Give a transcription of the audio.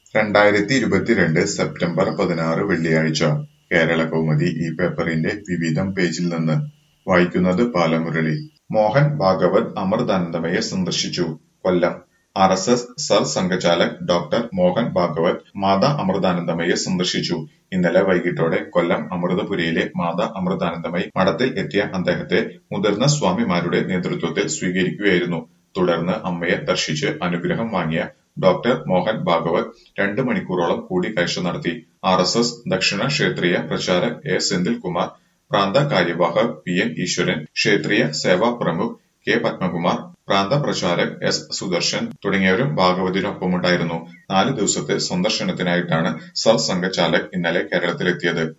രണ്ടായിരത്തി ഇരുപത്തിരണ്ട് സെപ്റ്റംബർ പതിനാറ് വെള്ളിയാഴ്ച കേരളകൗമുദി ഈ പേപ്പറിന്റെ വിവിധം പേജിൽ നിന്ന് വായിക്കുന്നത് ബാലമുരളി. മോഹൻ ഭാഗവത് അമൃതാനന്ദമയെ സന്ദർശിച്ചു Kollam R S S Sar Sanghchalak doctor Mohan Bhagwat Mata അമൃതാനന്ദമയെ സന്ദർശിച്ചു. ഇന്നലെ വൈകിട്ടോടെ കൊല്ലം അമൃതപുരിയിലെ മാതാ അമൃതാനന്ദമയി മഠത്തിൽ എത്തിയ അദ്ദേഹത്തെ മുതിർന്ന സ്വാമിമാരുടെ നേതൃത്വത്തിൽ സ്വീകരിക്കുകയായിരുന്നു. തുടർന്ന് അമ്മയെ ദർശിച്ച് അനുഗ്രഹം വാങ്ങിയ ഡോക്ടർ മോഹൻ ഭാഗവത് രണ്ട് മണിക്കൂറോളം കൂടിക്കാഴ്ച നടത്തി. ആർ എസ് എസ് ദക്ഷിണ ക്ഷേത്രീയ പ്രചാരക് എ സെന്തിൽകുമാർ, പ്രാന്ത കാര്യവാഹക് പി എൻ ഈശ്വരൻ, ക്ഷേത്രീയ സേവാ പ്രമുഖ് കെ പത്മകുമാർ, പ്രാന്ത പ്രചാരക് എസ് സുദർശൻ തുടങ്ങിയവരും ഭാഗവതിനൊപ്പമുണ്ടായിരുന്നു. നാല് ദിവസത്തെ സന്ദർശനത്തിനായിട്ടാണ് സർ സംഘചാലക് ഇന്നലെ കേരളത്തിലെത്തിയത്.